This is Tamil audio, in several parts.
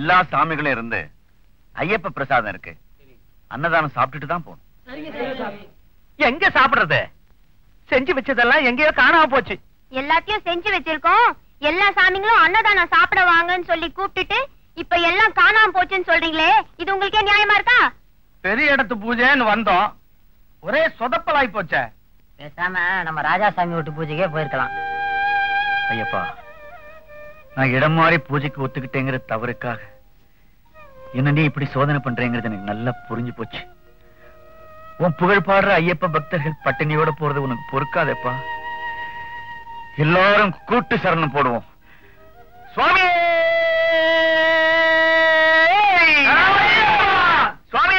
எல்லா சாமிகளும் இருந்து ஐயப்ப பிரசாதம் இருக்கு அன்னதானம் சாப்பிட்டுட்டு தான் போகணும் எங்க சாப்பிடுறது செஞ்சு வச்சதெல்லாம் எங்கேயோ காணாம போச்சு எல்லாத்தையும் செஞ்சு வச்சிருக்கோம் எல்லா சாமிங்களும் அன்னதானம் சாப்பிட வாங்கன்னு சொல்லி கூப்பிட்டுட்டு இப்ப எல்லாம் காணாம போச்சுன்னு சொல்றீங்களே இது உங்களுக்கே நியாயமா இருக்கா பெரிய இடத்து பூஜைன்னு வந்தோம் ஒரே சொதப்பலாய் போச்சே பேசாம நம்ம ராஜாசாமி வீட்டு பூஜைக்கே போயிருக்கலாம் ஐயப்பா நான் இடம் மாறி பூஜைக்கு ஒத்துக்கிட்டேங்கிற தவறுக்காக என்ன நீ இப்படி சோதனை பண்றேங்கிறது எனக்கு நல்லா புரிஞ்சு போச்சு உன் புகழ் பாடுற ஐயப்ப பக்தர்கள் பட்டினியோட போறது உனக்கு பொறுக்காதேப்பா எல்லாரும் கூட்டு சரணம் போடுவோம் சுவாமி சுவாமி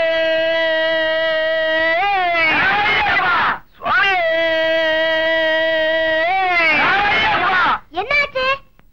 சுவாமி என்னாச்சு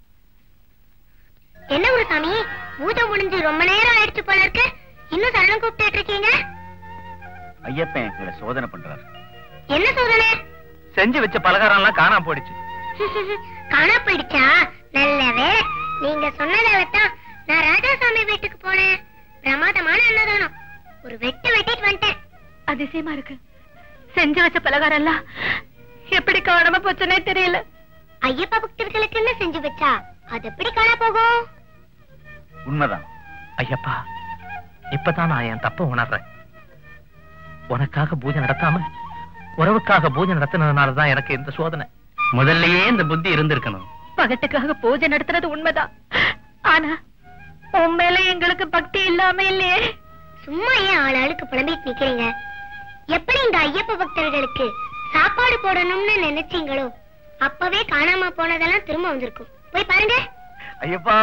என்ன ஒரு சாமி பூஜை முடிஞ்சு ரொம்ப நேரம் ஆயிடுச்சு போல இருக்கு இன்னும் சரணம் கூப்பிட்டு இருக்கீங்க ஐயப்பன் எங்களை சோதனை பண்றாரு என்ன சோதனை செஞ்சு வச்ச பலகாரம் எல்லாம் காணாம போயிடுச்சு காணா போயிடுச்சா நல்ல வேலை நீங்க சொன்னதால தான் நான் ராஜாசாமி வீட்டுக்கு போனேன் பிரமாதமான அன்னதானம் ஒரு வெட்டு வெட்டிட்டு வந்துட்டேன் அதிசயமா இருக்கு செஞ்சு வச்ச பலகாரம் எல்லாம் எப்படி காணாம போச்சுன்னே தெரியல ஐயப்ப பக்தர்களுக்கு என்ன செஞ்சு வச்சா அது எப்படி காணா போகும் உண்மைதான் ஐயப்பா இப்பதான் நான் என் தப்ப உணர்றேன் உனக்காக பூஜை நடத்தாம உறவுக்காக பூஜை நடத்தினதுனாலதான் எனக்கு இந்த சோதனை முதல்லயே இந்த புத்தி இருந்திருக்கணும் பகட்டுக்காக பூஜை நடத்துறது உண்மைதான் ஆனா உன் மேல எங்களுக்கு பக்தி இல்லாம இல்லையே சும்மா ஏன் ஆள் ஆளுக்கு புலம்பிட்டு நிக்கிறீங்க எப்படி இந்த ஐயப்ப பக்தர்களுக்கு சாப்பாடு போடணும்னு நினைச்சீங்களோ அப்பவே காணாம போனதெல்லாம் திரும்ப வந்திருக்கும் போய் பாருங்க ஐயப்பா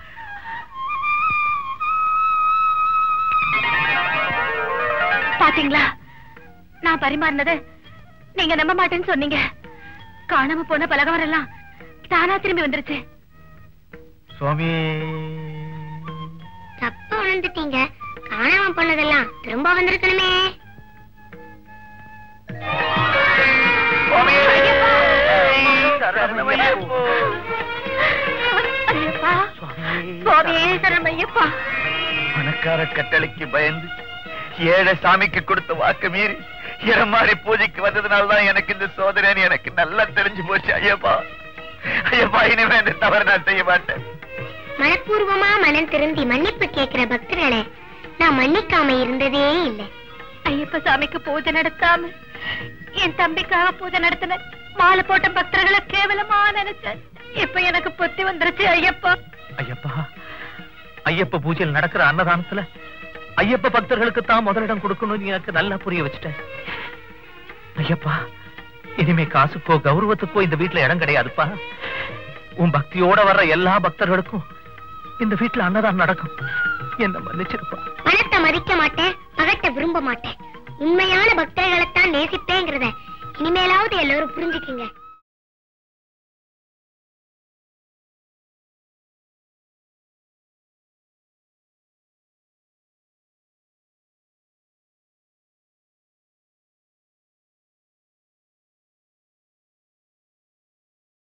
பாத்தீங்களா நான் பரிமாறினது நீங்க நம்ப மாட்டேன்னு சொன்னீங்க காணாம போன பலகாரம் எல்லாம் தானா திரும்பி வந்துருச்சு சுவாமி தப்ப உணர்ந்துட்டீங்க காணாம போனதெல்லாம் திரும்ப வந்திருக்கணுமே சுவாமி சரணம் ஐயப்போ. ஐயப்பா சுவாமியே சரணம் ஐயப்பா பணக்கார கட்டளைக்கு பயந்து ஏழை சாமிக்கு கொடுத்த வாக்கு மீறி இடமாறி பூஜைக்கு வந்ததுனாலதான் எனக்கு இந்த சோதனைன்னு எனக்கு நல்லா தெரிஞ்சு போச்சு ஐயப்பா ஐயப்பா இனிமே இந்த தவறு நான் செய்ய மாட்டேன் மனப்பூர்வமா மனம் திருந்தி மன்னிப்பு கேட்கிற பக்தர்களை நான் மன்னிக்காம இருந்ததே இல்லை ஐயப்ப சாமிக்கு பூஜை நடத்தாம என் தம்பிக்காக பூஜை நடத்தின மாலை போட்ட பக்தர்களை கேவலமா நினைச்சேன் இப்ப எனக்கு புத்தி வந்துருச்சு ஐயப்பா ஐயப்பா ஐயப்ப பூஜையில் நடக்கிற அன்னதானத்துல ஐயப்ப பக்தர்களுக்கு தான் முதலிடம் கொடுக்கணும்னு எனக்கு நல்லா புரிய வச்சுட்டேன் ஐயப்பா இனிமே காசுக்கோ கௌரவத்துக்கோ இந்த வீட்டுல இடம் கிடையாதுப்பா உன் பக்தியோட வர்ற எல்லா பக்தர்களுக்கும் இந்த வீட்டுல அன்னதானம் நடக்கும் என்ன மன்னிச்சிருப்பா பணத்தை மதிக்க மாட்டேன் பகட்டை விரும்ப மாட்டேன் உண்மையான பக்தர்களைத்தான் நேசிப்பேங்கிறத இனிமேலாவது எல்லாரும் புரிஞ்சுக்குங்க